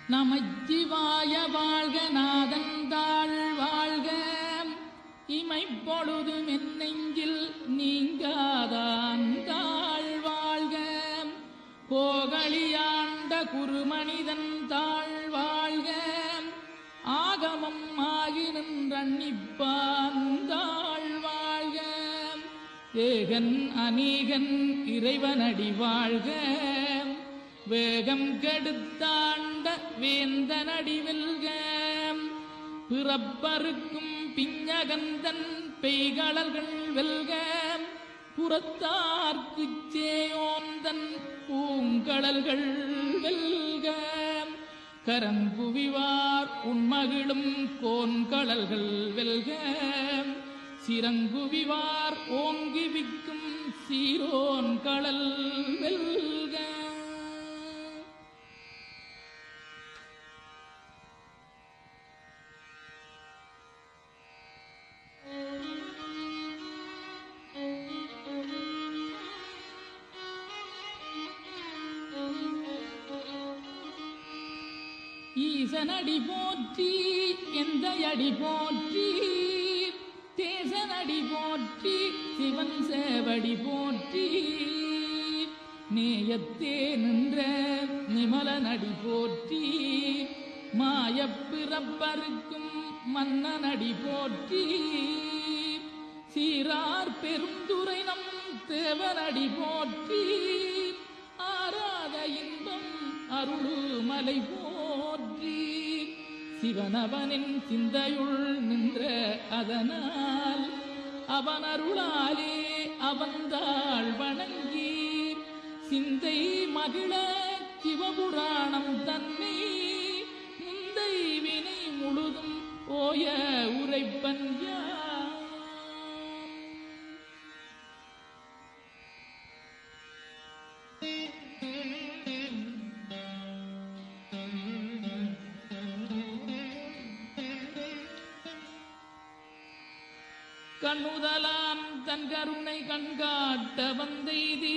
நமச்சிவாய வாழ்க நாதந்தாள் வாழ்க இமைப்பொழுதும் என் நெஞ்சில் நீங்காதான் தாழ் வாழ்க கோகலியாண்ட குருமனிதன் தாழ் வாழ்க ஆகமம் ஆகி நின்றன்னிப்பான் தாழ் வாழ்க ஏகன் அநீகன் இறைவனடி வாழ்க வேகம் கெடுத்தாண்ட வேந்தனடி வெல்க பிறப்பருக்கும் பிஞ்சகந்தன் பெய்களர்கள் வெல்க புறத்தார்க்குச் சேயோந்தன் பூங்கடல்கள் வெல்க கரங்குவிவார் உண்மகிழும் கோன்கடல்கள் வெல்க சிறங்குவிவார் ஓங்கி விக்கும் சீரோன் கடல் வெல்க ஈசனடி போற்றி எந்த அடி போற்றி தேசனடி போற்றி சிவன் சேவடி போற்றி நேயத்தே நின்ற நிமலனடி போற்றி மாயப்பிறப்பருக்கும் மன்னனடி போற்றி சீரார் பெருந்துரை நம் தேவனடி போற்றி ஆராத இன்பம் அருளுமலை போற்றி சிவனவனின் சிந்தையுள் நின்ற அதனால் அவன் அருளாலே அவன்தாள் வணங்கி சிந்தை மகிழ சிவபுராணம் தன்னை முந்தை வினை முழுதும் ஓய உரைப்பன் யான். கண்ணுதலாம் தன் கருணை கண்காட்ட வந்தெய்தி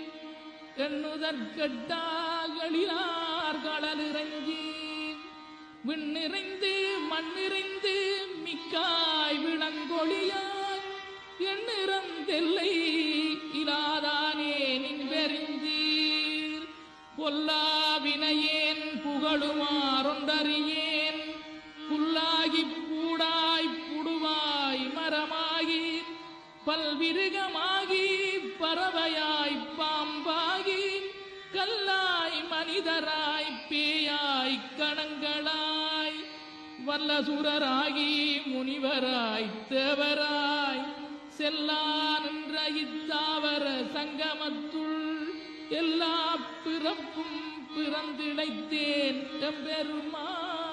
எண்ணுதற்கட்டாகளிலார் கடலிறங்கி விண்ணிறைந்து மண்ணிறைந்து மிக்காய் விளங்கொழியார் எண்ணிறந்தெல்லை இலாதானே நின்பெறிந்தீர் பொல்லாவினையேன் புகழுமாறொன்றறியேன் புல்லாகி பூடாய் புடுவாய் மரமாகி பல்விருகமாகி பறவையாய் பாம்பாகி கல்லாய் மனிதராய் பேயாய் கணங்களாய் வல்லசுரராகி முனிவராய் தேவராய் செல்லா நின்ற இத்தாவர சங்கமத்துள் எல்லா பிறப்பும் பிறந்திழைத்தேன் எம்பெருமான்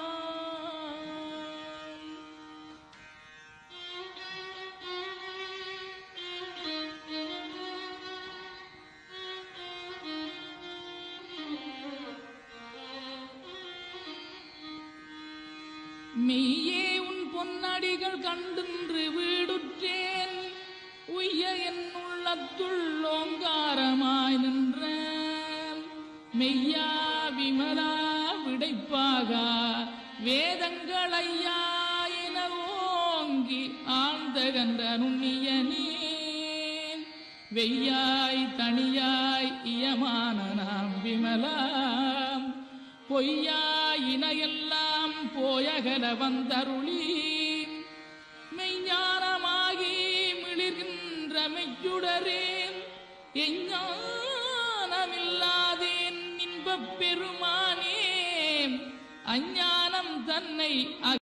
மெய்யே உன் பொன்னடிகள் கண்டின்று வீடுற்றேன் உய்ய என் உள்ளத்துள் ஓங்காரமாய் நின்ற மெய்யா விமலா விடைப்பாக வேதங்கள் ஐயா என ஓங்கி ஆழ்ந்த கன்ற நுண்ணியனே வெய்யாய் தனியாய் இயமான நாம் விமலாம் பொய்யாயினையெல்லாம் போயகல வந்தருளி மெய்ஞானமாகி மிளிர்கின்ற மெய்யுடரேன் எஞ்ஞானமில்லாதேன் இன்பப் பெருமானே அஞ்ஞானம் தன்னை